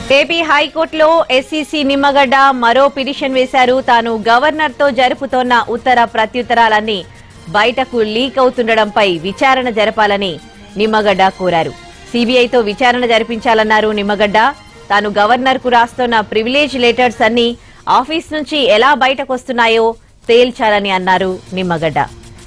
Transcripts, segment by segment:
AP హైకోర్టులో ఎస్సీసీ నిమ్మగడ్డ మరో petition వేశారు తాను గవర్నర్ తో జరుపుతోన్న ఉత్తర ప్రత్యుత్తరాలన్నీ బయటకు లీక్ అవుతుండడంపై విచారణ జరపాలని నిమ్మగడ్డ కోరారు సీబీఐతో విచారణ జరిపించాలన్నారు నిమ్మగడ్డ తాను గవర్నర్ కు రాస్తోన్న ప్రివిలేజ్ లెటర్స్ అన్ని ఆఫీస్ నుంచి ఎలా బయటకొస్తున్నాయో తేల్చాలని అన్నారు నిమ్మగడ్డ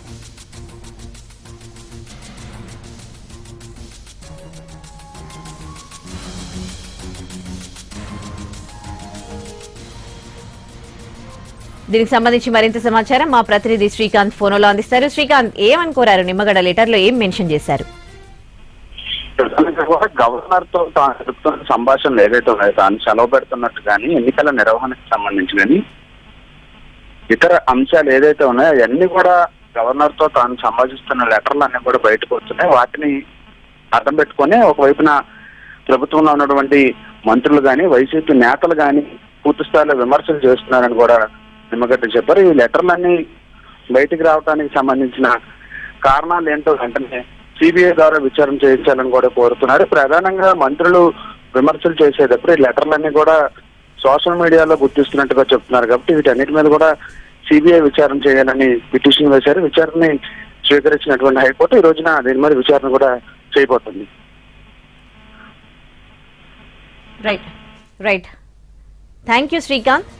దీనికి సంబంధించి మరింత సమాచారం మా ప్రతినిధి శ్రీకాంత్ ఫోన్లో అందిస్తారు శ్రీకాంత్ ఏమని కోరారు నిమ్మగడ్డ లెటర్ లో ఏం మెన్షన్ చేశారు ప్రధానంగా కూడా గవర్నర్ తో తాను జరుపుతున్న సంభాషణలు ఏదైతే ఉన్నాయో తాను సెలవు పెడుతున్నట్టు కానీ ఎన్నికల నిర్వహణకు సంబంధించి కానీ ఇతర అంశాలు ఏదైతే ఉన్నాయో అవన్నీ కూడా గవర్నర్ తో తాను సంభాషిస్తున్న లెటర్లు అన్ని కూడా బయటకు వస్తున్నాయి వాటిని అర్థం పెట్టుకొని ఒకవైపున ప్రభుత్వంలో ఉన్నటువంటి మంత్రులు కానీ వైసీపీ నేతలు కానీ పూర్తి స్థాయిలో విమర్శలు చేస్తున్నారని కూడా నిమ్మగడ్డ చెప్పారు ఈ లెటర్లన్నీ బయటికి రావడానికి సంబంధించిన కారణాలు ఏంటో వెంటనే సిబిఐ ద్వారా విచారణ చేయించాలని కూడా కోరుతున్నారు ప్రధానంగా మంత్రులు విమర్శలు చేసేటప్పుడు ఈ లెటర్లన్నీ కూడా సోషల్ మీడియాలో గుర్తిస్తున్నట్టుగా చెప్తున్నారు కాబట్టి వీటన్నిటి మీద కూడా సిబిఐ విచారణ చేయాలని పిటిషన్ వేశారు విచారణని స్వీకరించినటువంటి హైకోర్టు ఈ రోజున దీని మీద విచారణ కూడా చేయబోతుంది right right thank you Srikanth